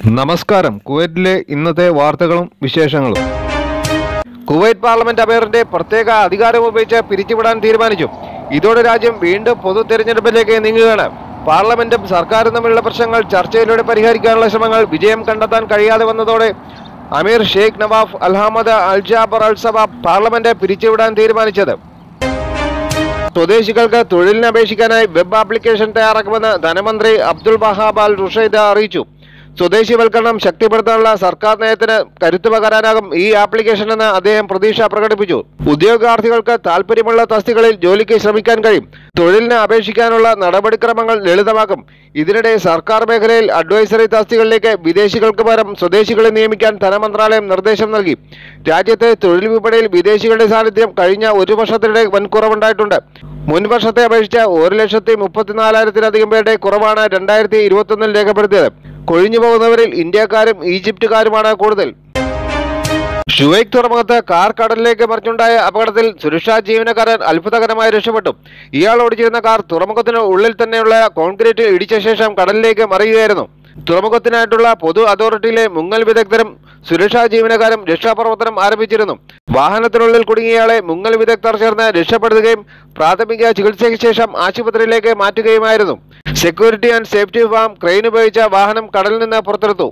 നമസ്കാരം കുവൈറ്റിലെ ഇന്നത്തെ വാർത്തകളും വിശേഷങ്ങളും കുവൈറ്റ് പാർലമെന്റ് അമീറിന്റെ പ്രത്യേക അധികാരം ഉപയോഗിച്ച് പിരിച്ചുവിടാൻ തീരുമാനിച്ചു ഇതോടെ രാജ്യം വീണ്ടും പൊതു തെരഞ്ഞെടുപ്പിലേക്ക് നീങ്ങുകയാണ് പാർലമെന്റും സർക്കാരും തമ്മിലുള്ള പ്രശ്നങ്ങൾ ചർച്ചയിലൂടെ പരിഹരിക്കാനുള്ള ശ്രമങ്ങൾ വിജയം കണ്ടെത്താൻ കഴിയാതെ വന്നതോടെ Amir Sheikh Nawaf Al Ahmad Al Jaber Al Saba parliament പിരിച്ചുവിടാൻ തീരുമാനിച്ചത് സ്വദേശികൾക്ക് തൊഴിലിന് അപേക്ഷിക്കാനായി വെബ് ആപ്ലിക്കേഷൻ തയ്യാറാക്കുമെന്ന് ധനമന്ത്രി അബ്ദുൾ വഹാബ് അൽ റുഷൈദ അറിയിച്ചു സ്വദേശിവൽക്കരണം ശക്തിപ്പെടുത്താനുള്ള സർക്കാർ നയത്തിന് കരുത്തു പകരാനാകും ഈ ആപ്ലിക്കേഷൻ എന്ന് അദ്ദേഹം പ്രതീക്ഷ പ്രകടിപ്പിച്ചു ഉദ്യോഗാർത്ഥികൾക്ക് താൽപ്പര്യമുള്ള തസ്തികളിൽ ജോലിക്ക് ശ്രമിക്കാൻ കഴിയും തൊഴിലിന് അപേക്ഷിക്കാനുള്ള നടപടിക്രമങ്ങൾ ലളിതമാക്കും ഇതിനിടെ സർക്കാർ മേഖലയിൽ അഡ്വൈസറി തസ്തികളിലേക്ക് വിദേശികൾക്ക് പകരം സ്വദേശികളെ നിയമിക്കാൻ ധനമന്ത്രാലയം നിർദ്ദേശം നൽകി രാജ്യത്തെ തൊഴിൽ വിപണിയിൽ വിദേശികളുടെ സാന്നിധ്യം കഴിഞ്ഞ ഒരു വർഷത്തിനിടെ വൻ കുറവുണ്ടായിട്ടുണ്ട് മുൻ വർഷത്തെ അപേക്ഷിച്ച് ഒരു ലക്ഷത്തി മുപ്പത്തിനാലായിരത്തിലധികം പേരുടെ കുറവാണ് രണ്ടായിരത്തി ഇരുപത്തൊന്നിൽ രേഖപ്പെടുത്തിയത് കൊഴിഞ്ഞു പോകുന്നവരിൽ ഇന്ത്യക്കാരും ഈജിപ്തുകാരുമാണ് കൂടുതൽ ഷുവൈക്ക് തുറമുഖത്ത് കാർ കടലിലേക്ക് മറിഞ്ഞുണ്ടായ അപകടത്തിൽ സുരക്ഷാ ജീവനക്കാരൻ അത്ഭുതകരമായി രക്ഷപ്പെട്ടു ഇയാൾ ഓടിച്ചിരുന്ന കാർ തുറമുഖത്തിന് ഉള്ളിൽ തന്നെയുള്ള കോൺക്രീറ്റ് ഇടിച്ച ശേഷം കടലിലേക്ക് മറിയുകയായിരുന്നു തുറമുഖത്തിനായിട്ടുള്ള പൊതു അതോറിറ്റിയിലെ മുങ്ങൽ വിദഗ്ധരും സുരക്ഷാ ജീവനക്കാരും രക്ഷാപ്രവർത്തനം ആരംഭിച്ചിരുന്നു വാഹനത്തിനുള്ളിൽ കുടുങ്ങിയയാളെ മുങ്ങൽ വിദഗ്ധർ ചേർന്ന് രക്ഷപ്പെടുത്തുകയും പ്രാഥമിക ചികിത്സയ്ക്ക് ശേഷം ആശുപത്രിയിലേക്ക് മാറ്റുകയുമായിരുന്നു security and safety farm crane ഉപയോഗിച്ച വാഹനം കടലിൽ നിന്ന് പുറത്തെടുത്തു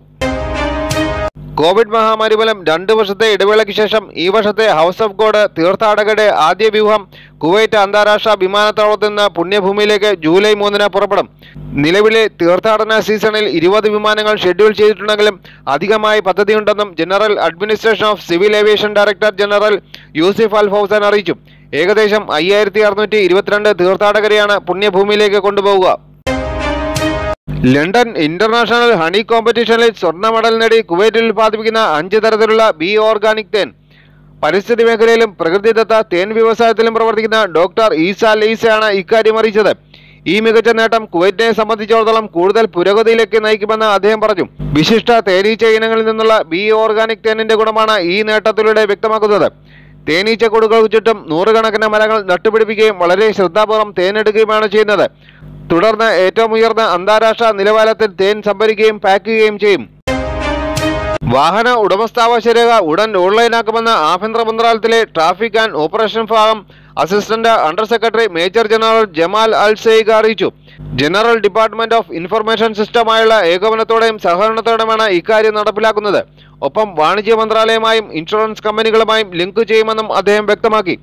കോവിഡ് മഹാമാരി മൂലം രണ്ട് വർഷത്തെ ഇടവേളയ്ക്ക് ശേഷം ഈ വർഷത്തെ ഹൗസ് ഓഫ് ഗോഡ് തീർത്ഥാടകരുടെ ആദ്യ വ്യൂഹം കുവൈറ്റ് അന്താരാഷ്ട്ര വിമാനത്താവളത്തിൽ നിന്ന് പുണ്യഭൂമിയിലേക്ക് ജൂലൈ മൂന്നിന് പുറപ്പെടും നിലവിലെ തീർത്ഥാടന സീസണിൽ ഇരുപത് വിമാനങ്ങൾ ഷെഡ്യൂൾ ചെയ്തിട്ടുണ്ടെങ്കിലും അധികമായി പദ്ധതിയുണ്ടെന്നും general administration of civil aviation director general Yousef Al Fauzan അറിയിച്ചു ഏകദേശം അയ്യായിരത്തി അറുന്നൂറ്റി ഇരുപത്തിരണ്ട് തീർത്ഥാടകരെയാണ് പുണ്യഭൂമിയിലേക്ക് കൊണ്ടുപോകുക ലണ്ടൻ ഇന്റർനാഷണൽ ഹണി കോമ്പറ്റീഷനിൽ സ്വർണ്ണ മെഡൽ നേടി കുവൈറ്റിൽ ഉൽപ്പാദിപ്പിക്കുന്ന അഞ്ച് തരത്തിലുള്ള ബി ഓർഗാനിക് തേൻ പരിസ്ഥിതി മേഖലയിലും പ്രകൃതിദത്ത തേൻ വ്യവസായത്തിലും പ്രവർത്തിക്കുന്ന ഡോക്ടർ ഈസ ലെയ്സയാണ് ഇക്കാര്യം അറിയിച്ചത് ഈ മികച്ച നേട്ടം കുവൈറ്റിനെ സംബന്ധിച്ചിടത്തോളം കൂടുതൽ പുരോഗതിയിലേക്ക് നയിക്കുമെന്ന് അദ്ദേഹം പറഞ്ഞു വിശിഷ്ട തേനീച്ച ഇനങ്ങളിൽ നിന്നുള്ള ബി ഓർഗാനിക് തേനിന്റെ ഗുണമാണ് ഈ നേട്ടത്തിലൂടെ വ്യക്തമാക്കുന്നത് തേനീച്ച കൊടുകൾക്ക് ചുറ്റും നൂറുകണക്കിന് മരങ്ങൾ നട്ടുപിടിപ്പിക്കുകയും വളരെ ശ്രദ്ധാപൂർവ്വം തേനെടുക്കുകയുമാണ് ചെയ്യുന്നത് തുടർന്ന് ഏറ്റവും ഉയർന്ന അന്താരാഷ്ട്ര നിലവാരത്തിൽ തേൻ സംഭരിക്കുകയും പാക്ക് ചെയ്യുകയും ചെയ്യും വാഹന ഉടമസ്ഥാവകാശ രേഖ ഉടൻ ഓൺലൈനാക്കുമെന്ന് ആഭ്യന്തര മന്ത്രാലയത്തിലെ ട്രാഫിക് ആൻഡ് ഓപ്പറേഷൻ വിഭാഗം assistant under secretary major general Jamal Al Sayegh അറിയിച്ചു ജനറൽ ഡിപ്പാർട്ട്മെന്റ് ഓഫ് ഇൻഫർമേഷൻ സിസ്റ്റമായുള്ള ഏകോപനത്തോടെയും സഹകരണത്തോടെയുമാണ് ഇക്കാര്യം നടപ്പിലാക്കുന്നത് ഒപ്പം വാണിജ്യ മന്ത്രാലയമായും ഇൻഷുറൻസ് കമ്പനികളുമായും ലിങ്ക് ചെയ്യുമെന്നും അദ്ദേഹം വ്യക്തമാക്കി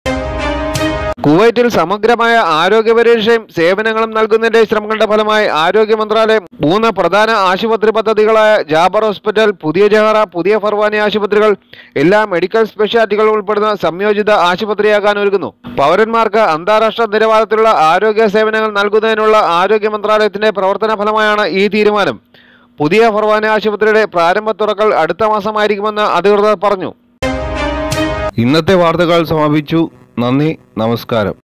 കുവൈറ്റിൽ സമഗ്രമായ ആരോഗ്യ പരിരക്ഷയും സേവനങ്ങളും നൽകുന്നതിന്റെ ശ്രമങ്ങളുടെ ഫലമായി ആരോഗ്യ മന്ത്രാലയം മൂന്ന് പ്രധാന ആശുപത്രി പദ്ധതികളായ ജാബർ ഹോസ്പിറ്റൽ പുതിയ ജഹറ പുതിയ ഫർവാനി ആശുപത്രികൾ എല്ലാ മെഡിക്കൽ സ്പെഷ്യാലിറ്റികളും ഉൾപ്പെടുന്ന സംയോജിത ആശുപത്രിയാകാൻ ഒരുങ്ങുന്നു പൗരന്മാർക്ക് അന്താരാഷ്ട്ര നിലവാരത്തിലുള്ള ആരോഗ്യ സേവനങ്ങൾ നൽകുന്നതിനുള്ള ആരോഗ്യ മന്ത്രാലയത്തിന്റെ പ്രവർത്തന ഫലമായാണ് ഈ തീരുമാനം പുതിയ ഫർവാനി ആശുപത്രിയുടെ പ്രാരംഭ തുറക്കൽ അടുത്ത മാസമായിരിക്കുമെന്ന് അധികൃതർ പറഞ്ഞു ഇന്നത്തെ വാർത്തകൾ സമാപിച്ചു നന്ദി നമസ്കാരം